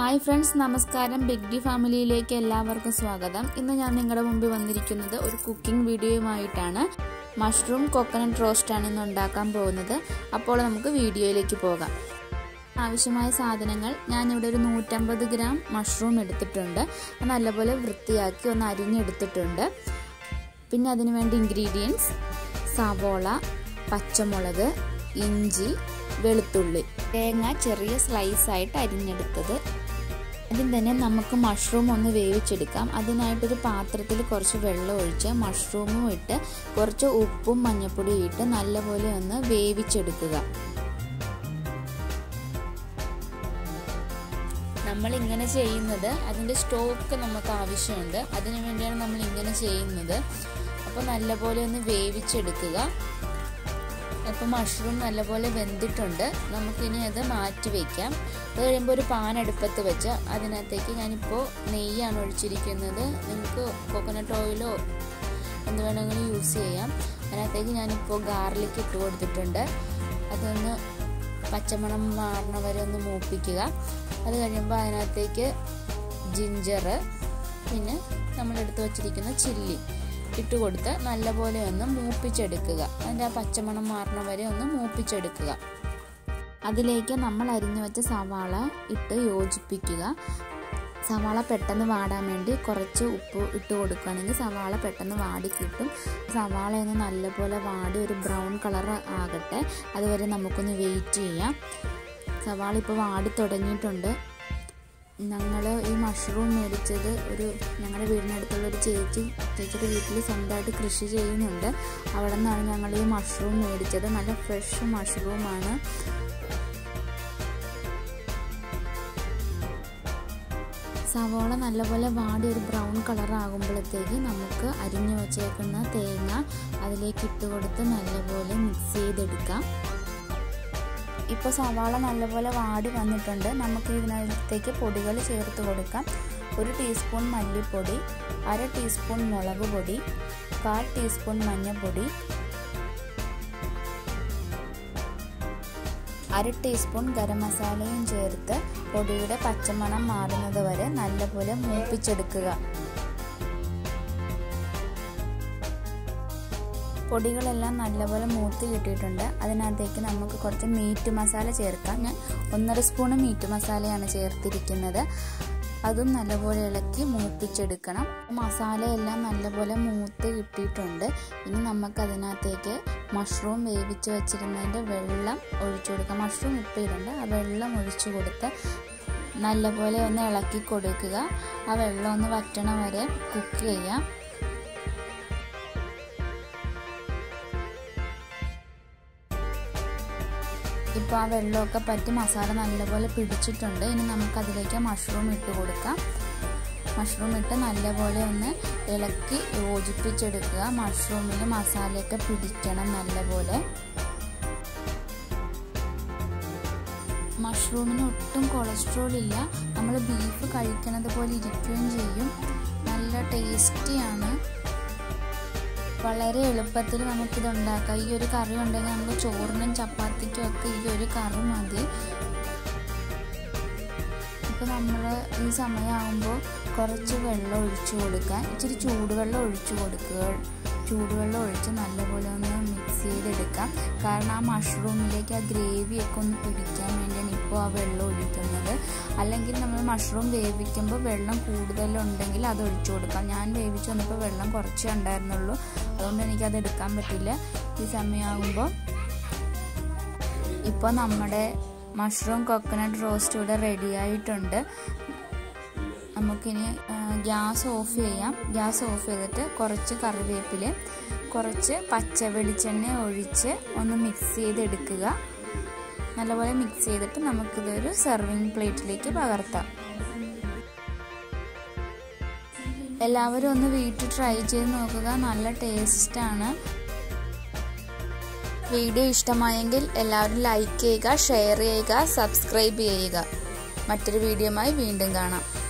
hi friends നമസ്കാരം big D ഫാമിലിയിലേക്ക് എല്ലാവർക്കും സ്വാഗതം ഇന്ന് ഞാൻ നിങ്ങളുടെ മുമ്പിൽ വന്നിരിക്കുന്നത് ഒരു കുക്കിംഗ് വീഡിയോയുമായിട്ടാണ് മഷ്റൂം കൊക്കനട്ട് റോസ്റ്റാണ് ഇന്ന് ഉണ്ടാക്കാൻ പോകുന്നത് അപ്പോൾ നമുക്ക് വീഡിയോയിലേക്ക് പോകാം ആവശ്യമായ സാധനങ്ങൾ ഞാനിവിടെ ഒരു നൂറ്റമ്പത് ഗ്രാം മഷ്റൂം എടുത്തിട്ടുണ്ട് അത് നല്ലപോലെ വൃത്തിയാക്കി ഒന്ന് അരിഞ്ഞെടുത്തിട്ടുണ്ട് പിന്നെ അതിന് വേണ്ട ഇൻഗ്രീഡിയൻസ് സവോള പച്ചമുളക് ഇഞ്ചി വെളുത്തുള്ളി തേങ്ങ ചെറിയ സ്ലൈസായിട്ട് അരിഞ്ഞെടുത്തത് ആദ്യം തന്നെ നമുക്ക് മഷ്റൂം ഒന്ന് വേവിച്ചെടുക്കാം അതിനായിട്ടൊരു പാത്രത്തിൽ കുറച്ച് വെള്ളം ഒഴിച്ച് മഷ്റൂമും ഇട്ട് കുറച്ച് ഉപ്പും മഞ്ഞൾപ്പൊടിയും ഇട്ട് നല്ലപോലെ ഒന്ന് വേവിച്ചെടുക്കുക നമ്മൾ ഇങ്ങനെ ചെയ്യുന്നത് അതിൻ്റെ സ്റ്റോക്ക് നമുക്ക് ആവശ്യമുണ്ട് അതിനു വേണ്ടിയാണ് നമ്മൾ ഇങ്ങനെ ചെയ്യുന്നത് അപ്പോൾ നല്ലപോലെ ഒന്ന് വേവിച്ചെടുക്കുക അപ്പോൾ മഷ്റൂം നല്ലപോലെ വെന്തിട്ടുണ്ട് നമുക്കിനി അത് മാറ്റി വയ്ക്കാം അത് കഴിയുമ്പോൾ ഒരു പാൻ അടുപ്പത്ത് വെച്ച് അതിനകത്തേക്ക് ഞാനിപ്പോൾ നെയ്യാണ് ഒഴിച്ചിരിക്കുന്നത് നിങ്ങൾക്ക് കോക്കനട്ട് ഓയിലോ എന്ത് വേണമെങ്കിലും യൂസ് ചെയ്യാം അതിനകത്തേക്ക് ഞാനിപ്പോൾ ഗാർലിക് ഇട്ട് കൊടുത്തിട്ടുണ്ട് അതൊന്ന് പച്ചമണം മാറണ വരെ ഒന്ന് മൂപ്പിക്കുക അത് കഴിയുമ്പോൾ അതിനകത്തേക്ക് ജിഞ്ചർ പിന്നെ നമ്മളെടുത്ത് വച്ചിരിക്കുന്ന ചില്ലി ഇട്ട് കൊടുത്ത് നല്ലപോലെ ഒന്ന് മൂപ്പിച്ചെടുക്കുക അതിൻ്റെ ആ പച്ചമണം മാറണ വരെ ഒന്ന് മൂപ്പിച്ചെടുക്കുക അതിലേക്ക് നമ്മൾ അരിഞ്ഞു വെച്ച സവാള ഇട്ട് യോജിപ്പിക്കുക സവാള പെട്ടെന്ന് വാടാൻ വേണ്ടി കുറച്ച് ഉപ്പ് ഇട്ട് കൊടുക്കുകയാണെങ്കിൽ സവാള പെട്ടെന്ന് വാടി കിട്ടും സവാള ഒന്ന് നല്ലപോലെ വാടി ഒരു ബ്രൗൺ കളർ ആകട്ടെ അതുവരെ നമുക്കൊന്ന് വെയിറ്റ് ചെയ്യാം സവാള ഇപ്പോൾ വാടി തുടങ്ങിയിട്ടുണ്ട് ഞങ്ങൾ ഈ മഷ്റൂം മേടിച്ചത് ഒരു ഞങ്ങളുടെ വീടിനടുത്തുള്ള ഒരു ചേച്ചി ചേച്ചിയുടെ വീട്ടിൽ സ്വന്തമായിട്ട് കൃഷി ചെയ്യുന്നുണ്ട് അവിടെ നിന്നാണ് ഞങ്ങൾ ഈ മഷ്റൂം മേടിച്ചത് നല്ല ഫ്രഷ് മഷ്റൂമാണ് സവോള നല്ലപോലെ വാടി ഒരു ബ്രൗൺ കളർ ആകുമ്പോഴത്തേക്ക് നമുക്ക് അരിഞ്ഞു വച്ചേക്കുന്ന തേങ്ങ അതിലേക്ക് ഇട്ട് കൊടുത്ത് നല്ലപോലെ മിക്സ് ചെയ്തെടുക്കാം ഇപ്പോൾ സവാള നല്ലപോലെ വാടി വന്നിട്ടുണ്ട് നമുക്ക് ഇതിനകത്തേക്ക് പൊടികൾ ചേർത്ത് കൊടുക്കാം ഒരു ടീസ്പൂൺ മല്ലിപ്പൊടി അര ടീസ്പൂൺ മുളക് പൊടി കാൽ ടീസ്പൂൺ മഞ്ഞൾപ്പൊടി അര ടീസ്പൂൺ ഗരം മസാലയും ചേർത്ത് പൊടിയുടെ പച്ചമണം മാറുന്നത് വരെ നല്ലപോലെ മൂപ്പിച്ചെടുക്കുക പൊടികളെല്ലാം നല്ലപോലെ മൂത്ത് കിട്ടിയിട്ടുണ്ട് അതിനകത്തേക്ക് നമുക്ക് കുറച്ച് മീറ്റ് മസാല ചേർക്കാം ഞാൻ ഒന്നര സ്പൂണ് മീറ്റ് മസാലയാണ് ചേർത്തിരിക്കുന്നത് അതും നല്ലപോലെ ഇളക്കി മൂപ്പിച്ചെടുക്കണം മസാലയെല്ലാം നല്ലപോലെ മൂത്ത് കിട്ടിയിട്ടുണ്ട് ഇനി നമുക്ക് അതിനകത്തേക്ക് മഷ്റൂം വേവിച്ച് വെച്ചിരുന്നതിൻ്റെ വെള്ളം ഒഴിച്ചു കൊടുക്കാം മഷ്റൂം ഇപ്പോൾ ഇടുണ്ട് ആ വെള്ളം ഒഴിച്ചു കൊടുത്ത് നല്ലപോലെ ഒന്ന് ഇളക്കി കൊടുക്കുക ആ വെള്ളം ഒന്ന് വറ്റണ വരെ കുക്ക് ചെയ്യാം ഇപ്പോൾ ആ വെള്ളമൊക്കെ പറ്റി മസാല നല്ലപോലെ പിടിച്ചിട്ടുണ്ട് ഇനി നമുക്കതിലേക്ക് മഷ്റൂം ഇട്ട് കൊടുക്കാം മഷ്റൂം ഇട്ട് നല്ലപോലെ ഒന്ന് ഇളക്കി യോജിപ്പിച്ചെടുക്കുക മഷ്റൂമിൽ മസാലയൊക്കെ പിടിക്കണം നല്ലപോലെ മഷ്റൂമിന് ഒട്ടും കൊളസ്ട്രോൾ ഇല്ല നമ്മൾ ബീഫ് കഴിക്കണത് പോലെ ഇരിക്കുകയും ചെയ്യും നല്ല ടേസ്റ്റിയാണ് വളരെ എളുപ്പത്തിൽ നമുക്കിത് ഉണ്ടാക്കാം ഈ ഒരു കറി ഉണ്ടെങ്കിൽ നമുക്ക് ചോറിനും ചപ്പാത്തിക്കും ഒക്കെ ഈ ഒരു കറി മതി ഇപ്പോൾ നമ്മൾ ഈ സമയമാകുമ്പോൾ കുറച്ച് വെള്ളം ഒഴിച്ചു കൊടുക്കാൻ ഇച്ചിരി ചൂടുവെള്ളം ഒഴിച്ചു കൊടുക്കുക ചൂടുവെള്ളം ഒഴിച്ച് നല്ലപോലെ ഒന്ന് മിക്സ് ചെയ്തെടുക്കാം കാരണം ആ മഷ്റൂമിലേക്ക് ആ ഗ്രേവിയൊക്കെ ഒന്ന് പിടിക്കാൻ വേണ്ടിയാണ് ഇപ്പോൾ ആ വെള്ളം ഒഴിക്കുന്നത് അല്ലെങ്കിൽ നമ്മൾ മഷ്റൂം വേവിക്കുമ്പോൾ വെള്ളം കൂടുതലുണ്ടെങ്കിൽ അത് ഒഴിച്ചു കൊടുക്കാം ഞാൻ വേവിച്ച് വന്നപ്പോൾ വെള്ളം കുറച്ചേ ഉണ്ടായിരുന്നുള്ളൂ അതുകൊണ്ട് എനിക്കത് എടുക്കാൻ പറ്റില്ല ഈ സമയമാകുമ്പോൾ ഇപ്പോൾ നമ്മുടെ മഷ്റൂം കൊക്കനട്ട് റോസ്റ്റ് ഇവിടെ റെഡി ആയിട്ടുണ്ട് നമുക്കിനി ഗ്യാസ് ഓഫ് ചെയ്യാം ഗ്യാസ് ഓഫ് ചെയ്തിട്ട് കുറച്ച് കറിവേപ്പില കുറച്ച് പച്ച വെളിച്ചെണ്ണ ഒഴിച്ച് ഒന്ന് മിക്സ് ചെയ്തെടുക്കുക നല്ലപോലെ മിക്സ് ചെയ്തിട്ട് നമുക്കിതൊരു സെർവിങ് പ്ലേറ്റിലേക്ക് പകർത്താം എല്ലാവരും ഒന്ന് വീട്ടിൽ ട്രൈ ചെയ്ത് നോക്കുക നല്ല ടേസ്റ്റാണ് വീഡിയോ ഇഷ്ടമായെങ്കിൽ എല്ലാവരും ലൈക്ക് ചെയ്യുക ഷെയർ ചെയ്യുക സബ്സ്ക്രൈബ് ചെയ്യുക മറ്റൊരു വീഡിയോയുമായി വീണ്ടും കാണാം